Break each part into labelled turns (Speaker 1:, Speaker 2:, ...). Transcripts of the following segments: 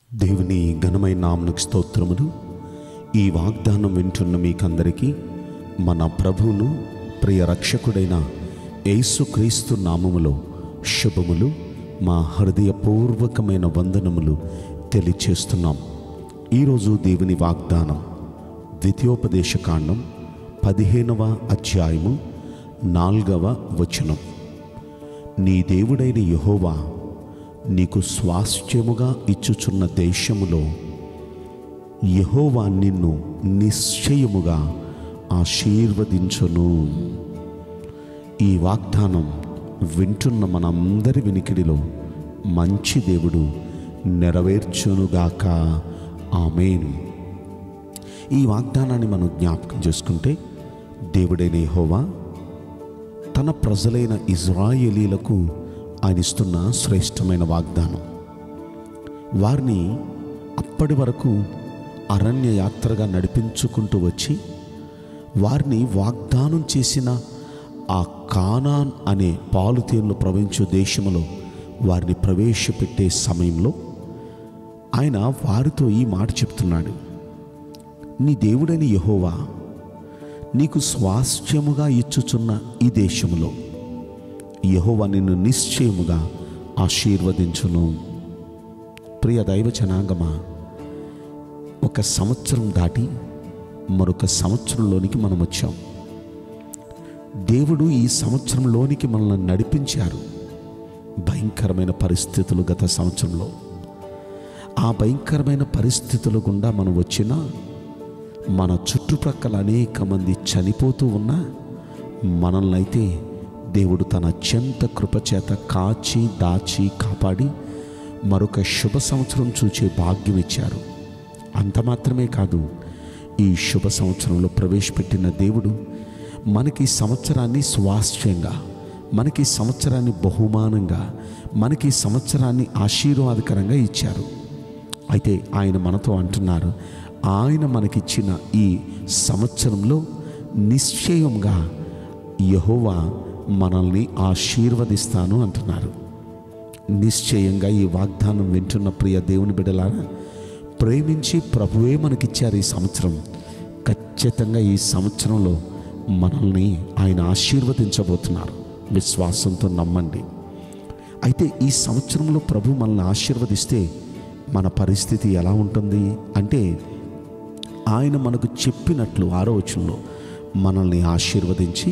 Speaker 1: దేవుని ఘనమైన నామనికి స్తోత్రములు ఈ వాగ్దానం వింటున్న మీకందరికీ మన ప్రభువును ప్రియ రక్షకుడైన యేసుక్రీస్తు నామములో శుభములు మా హృదయపూర్వకమైన వందనములు తెలియచేస్తున్నాం ఈరోజు దేవుని వాగ్దానం ద్వితీయోపదేశకాండం పదిహేనవ అధ్యాయము నాల్గవ వచనం నీ దేవుడైన యెహోవా నీకు స్వాస్థ్యముగా ఇచ్చుచున్న దేశములో యెహోవా నిన్ను నిశ్చయముగా ఆశీర్వదించును ఈ వాగ్దానం వింటున్న మనందరి వినికిడిలో మంచి దేవుడు నెరవేర్చునుగాక ఆమెను ఈ వాగ్దానాన్ని మనం జ్ఞాపకం చేసుకుంటే దేవుడైన యెహోవా తన ప్రజలైన ఇజ్రాయేలీలకు ఆయన ఇస్తున్న శ్రేష్టమైన వాగ్దానం వారిని అప్పటి వరకు అరణ్య యాత్రగా నడిపించుకుంటూ వచ్చి వారిని వాగ్దానం చేసిన ఆ కానాన్ అనే పాలుతేన్లు ప్రవహించే దేశంలో వారిని ప్రవేశపెట్టే సమయంలో ఆయన వారితో ఈ మాట చెప్తున్నాడు నీ దేవుడైన యెహోవా నీకు స్వాస్థ్యముగా ఇచ్చుచున్న ఈ దేశములో యెహోవా నిన్ను నిశ్చయముగా ఆశీర్వదించును ప్రియ దైవ జనాంగమా ఒక సంవత్సరం దాటి మరొక సంవత్సరంలోనికి మనం వచ్చాం దేవుడు ఈ సంవత్సరంలోనికి మనల్ని నడిపించారు భయంకరమైన పరిస్థితులు గత సంవత్సరంలో ఆ భయంకరమైన పరిస్థితుల గుండా మనం వచ్చినా మన చుట్టుప్రక్కల అనేక మంది చనిపోతూ ఉన్నా మనల్ని అయితే దేవుడు తన అత్యంత కృపచేత కాచి దాచి కాపాడి మరొక శుభ సంవత్సరం చూచే భాగ్యం ఇచ్చారు అంత మాత్రమే కాదు ఈ శుభ సంవత్సరంలో ప్రవేశపెట్టిన దేవుడు మనకి ఈ సంవత్సరాన్ని స్వాస్థ్యంగా మనకి ఈ సంవత్సరాన్ని బహుమానంగా మనకి ఈ సంవత్సరాన్ని ఆశీర్వాదకరంగా ఇచ్చారు అయితే ఆయన మనతో అంటున్నారు ఆయన మనకిచ్చిన ఈ సంవత్సరంలో నిశ్చయంగా యహోవా మనల్ని ఆశీర్వదిస్తాను అంటున్నారు నిశ్చయంగా ఈ వాగ్దానం వింటున్న ప్రియ దేవుని బిడ్డలారా ప్రేమించి ప్రభువే మనకిచ్చారు ఈ సంవత్సరం ఖచ్చితంగా ఈ సంవత్సరంలో మనల్ని ఆయన ఆశీర్వదించబోతున్నారు విశ్వాసంతో నమ్మండి అయితే ఈ సంవత్సరంలో ప్రభు మనల్ని ఆశీర్వదిస్తే మన పరిస్థితి ఎలా ఉంటుంది అంటే ఆయన మనకు చెప్పినట్లు ఆరో వచనంలో మనల్ని ఆశీర్వదించి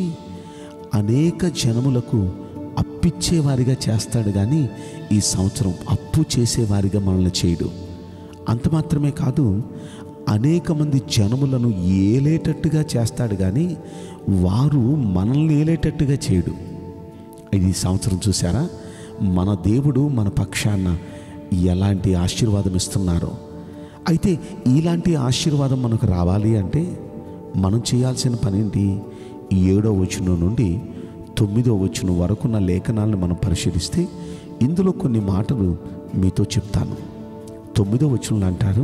Speaker 1: అనేక జనములకు అప్పిచ్చేవారిగా చేస్తాడు కానీ ఈ సంవత్సరం అప్పు చేసేవారిగా మనల్ని చేయడు అంత మాత్రమే కాదు అనేక మంది జనములను ఏలేటట్టుగా చేస్తాడు కానీ వారు మనల్ని ఏలేటట్టుగా చేయడు ఇది సంవత్సరం చూసారా మన దేవుడు మన పక్షాన ఎలాంటి ఆశీర్వాదం ఇస్తున్నారో అయితే ఇలాంటి ఆశీర్వాదం మనకు రావాలి అంటే మనం చేయాల్సిన పని ఏంటి ఏడో వచనం నుండి తొమ్మిదో వచనం వరకున్న లేఖనాలను మనం పరిశీలిస్తే ఇందులో కొన్ని మాటలు మీతో చెప్తాను తొమ్మిదో వచనంలో అంటారు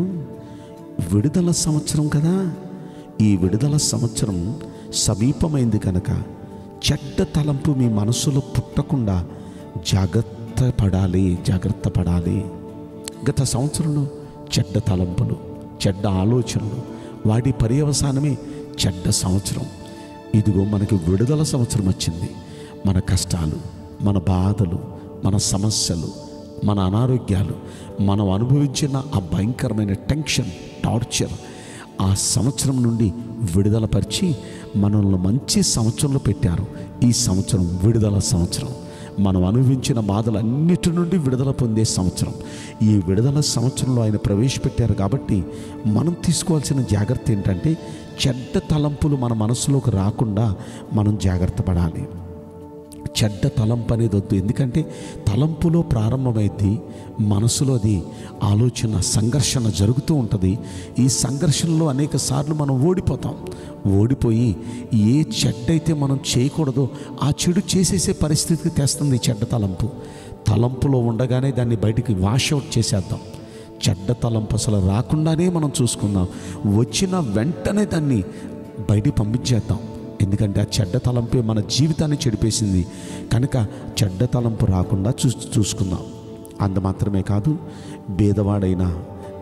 Speaker 1: విడుదల సంవత్సరం కదా ఈ విడుదల సంవత్సరం సమీపమైంది కనుక చెడ్డ తలంపు మీ మనసులో పుట్టకుండా జాగ్రత్త పడాలి జాగ్రత్త పడాలి గత సంవత్సరంలో చెడ్డ తలంపులు చెడ్డ ఆలోచనలు వాటి పర్యవసానమే చెడ్డ సంవత్సరం ఇదిగో మనకి విడుదల సంవత్సరం వచ్చింది మన కష్టాలు మన బాధలు మన సమస్యలు మన అనారోగ్యాలు మనం అనుభవించిన ఆ భయంకరమైన టెన్షన్ టార్చర్ ఆ సంవత్సరం నుండి విడుదలపరిచి మనల్ని మంచి సంవత్సరంలో పెట్టారు ఈ సంవత్సరం విడుదల సంవత్సరం మనం అనుభవించిన బాధలన్నిటి నుండి విడుదల పొందే సంవత్సరం ఈ విడుదల సంవత్సరంలో ఆయన ప్రవేశపెట్టారు కాబట్టి మనం తీసుకోవాల్సిన జాగ్రత్త ఏంటంటే చెడ్డ తలంపులు మన మనసులోకి రాకుండా మనం జాగ్రత్త పడాలి చెడ్డ తలంపు అనేది వద్దు ఎందుకంటే తలంపులో ప్రారంభమైంది మనసులో అది ఆలోచన సంఘర్షణ జరుగుతూ ఉంటుంది ఈ సంఘర్షణలో అనేక సార్లు మనం ఓడిపోతాం ఓడిపోయి ఏ చెడ్డ అయితే మనం చేయకూడదో ఆ చెడు చేసేసే పరిస్థితికి తెస్తుంది ఈ చెడ్డ తలంపు తలంపులో ఉండగానే దాన్ని బయటికి వాష్ అవుట్ చేసేద్దాం చెడ్డ తలంపు అసలు రాకుండానే మనం చూసుకుందాం వచ్చిన వెంటనే దాన్ని బయటికి పంపించేద్దాం ఎందుకంటే ఆ చెడ్డ తలంపే మన జీవితాన్ని చెడిపేసింది కనుక చెడ్డ తలంపు రాకుండా చూ చూసుకుందాం అంత మాత్రమే కాదు భేదవాడైనా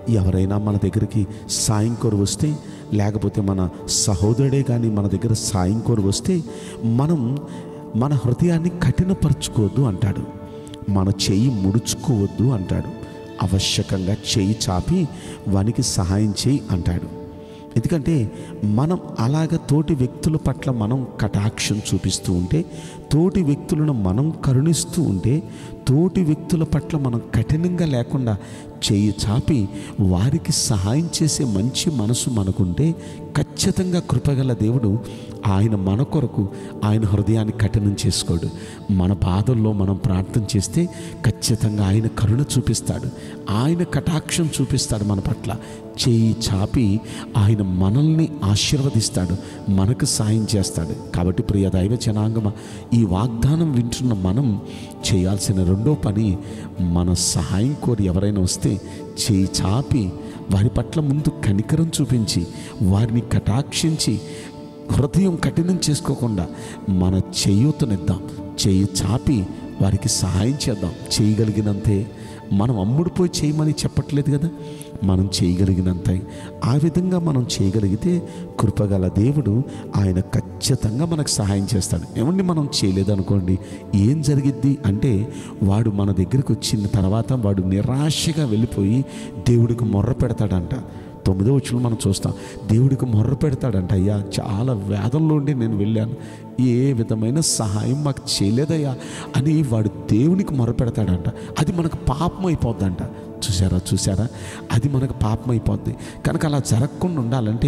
Speaker 1: ఎవరైనా మన దగ్గరికి సాయం కోరు వస్తే లేకపోతే మన సహోదరుడే కానీ మన దగ్గర సాయం కోరు వస్తే మనం మన హృదయాన్ని కఠినపరచుకోవద్దు అంటాడు మన చెయ్యి ముడుచుకోవద్దు అంటాడు ఆవశ్యకంగా చెయ్యి చాపి వానికి సహాయం చేయి అంటాడు ఎందుకంటే మనం అలాగ తోటి వ్యక్తుల పట్ల మనం కటాక్షం చూపిస్తూ ఉంటే తోటి వ్యక్తులను మనం కరుణిస్తూ ఉంటే తోటి వ్యక్తుల పట్ల మనం కఠినంగా లేకుండా చేయి చాపి వారికి సహాయం చేసే మంచి మనసు మనకుంటే ఖచ్చితంగా కృపగల దేవుడు ఆయన మన కొరకు ఆయన హృదయాన్ని కఠినం చేసుకోడు మన బాధల్లో మనం ప్రార్థన చేస్తే ఖచ్చితంగా ఆయన కరుణ చూపిస్తాడు ఆయన కటాక్షం చూపిస్తాడు మన పట్ల చేయి చాపి ఆయన మనల్ని ఆశీర్వదిస్తాడు మనకు సాయం చేస్తాడు కాబట్టి ప్రియ దైవ జనాంగమ ఈ వాగ్దానం వింటున్న మనం చేయాల్సిన రెండో పని మన సహాయం కోరి ఎవరైనా వస్తే చేయి చాపి వారి పట్ల ముందు కనికరం చూపించి వారిని కటాక్షించి హృదయం కఠినం చేసుకోకుండా మన చేయూతనిద్దాం చేయి చాపి వారికి సహాయం చేద్దాం చేయగలిగినంతే మనం అమ్ముడుపోయి చేయమని చెప్పట్లేదు కదా మనం చేయగలిగినంత ఆ విధంగా మనం చేయగలిగితే కృపగల దేవుడు ఆయన ఖచ్చితంగా మనకు సహాయం చేస్తాడు ఏమండి మనం చేయలేదనుకోండి ఏం జరిగిద్ది అంటే వాడు మన దగ్గరికి వచ్చిన తర్వాత వాడు నిరాశగా వెళ్ళిపోయి దేవుడికి మొర్ర పెడతాడంట తొమ్మిదో వచ్చిన మనం చూస్తాం దేవుడికి మొర్ర పెడతాడంట అయ్యా చాలా వేదంలో ఉండి నేను వెళ్ళాను ఏ విధమైన సహాయం మాకు చేయలేదయ్యా అని వాడు దేవునికి మొర్ర పెడతాడంట అది మనకు పాపం అయిపోద్దంట చూసారా చూసారా అది మనకు పాపం అయిపోద్ది కనుక అలా జరగకుండా ఉండాలంటే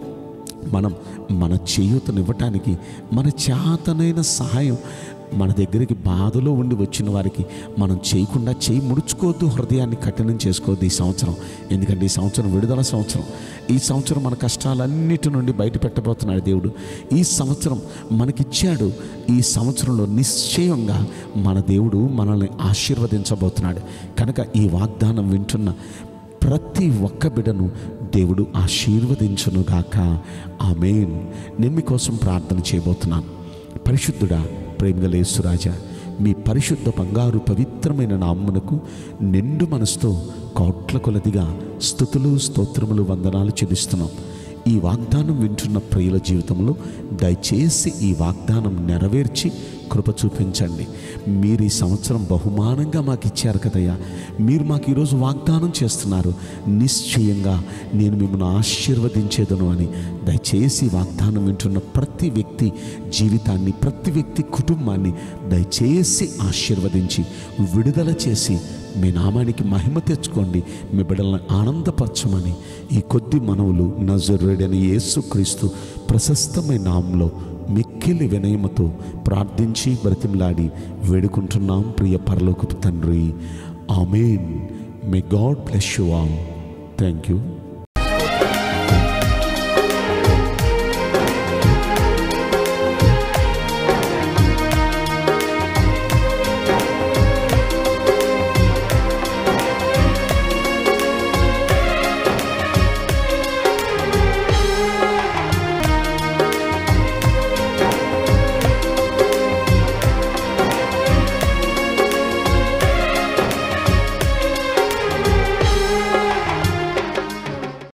Speaker 1: మనం మన చేయూతనివ్వటానికి మన చేతనైన సహాయం మన దగ్గరికి బాధలో ఉండి వచ్చిన వారికి మనం చేయకుండా చేయి ముడుచుకోవద్దు హృదయాన్ని కఠినం చేసుకోవద్దు ఈ సంవత్సరం ఎందుకంటే ఈ సంవత్సరం విడుదల సంవత్సరం ఈ సంవత్సరం మన కష్టాలన్నిటి నుండి బయట పెట్టబోతున్నాడు దేవుడు ఈ సంవత్సరం మనకిచ్చాడు ఈ సంవత్సరంలో నిశ్చయంగా మన దేవుడు మనల్ని ఆశీర్వదించబోతున్నాడు కనుక ఈ వాగ్దానం వింటున్న ప్రతి ఒక్క బిడను దేవుడు ఆశీర్వదించునుగాక ఆమెన్ నేను మీకోసం ప్రార్థన చేయబోతున్నాను పరిశుద్ధుడా ప్రేమగలేసురాజా మీ పరిశుద్ధ బంగారు పవిత్రమైన నామ్మునకు నిండు మనసుతో కోట్ల కొలదిగా స్థుతులు స్తోత్రములు వందనాలు చెల్లిస్తున్నాం ఈ వాగ్దానం వింటున్న ప్రియుల జీవితంలో దయచేసి ఈ వాగ్దానం నెరవేర్చి కృప చూపించండి మీరు ఈ సంవత్సరం బహుమానంగా మాకు ఇచ్చారు కదయ్యా మీరు మాకు ఈరోజు వాగ్దానం చేస్తున్నారు నిశ్చయంగా నేను మిమ్మల్ని ఆశీర్వదించేదను అని దయచేసి వాగ్దానం వింటున్న ప్రతి వ్యక్తి జీవితాన్ని ప్రతి వ్యక్తి కుటుంబాన్ని దయచేసి ఆశీర్వదించి విడుదల చేసి మీ నామానికి మహిమ తెచ్చుకోండి మీ బిడ్డలను ఆనందపరచమని ఈ కొద్ది మనవులు నజరుడని యేసుక్రీస్తు ప్రశస్తమైన నామంలో మిక్కిలి వినయముతో ప్రార్థించి బ్రతిమలాడి వేడుకుంటున్నాం ప్రియ పరలోకపు తండ్రి amen may God bless you all thank you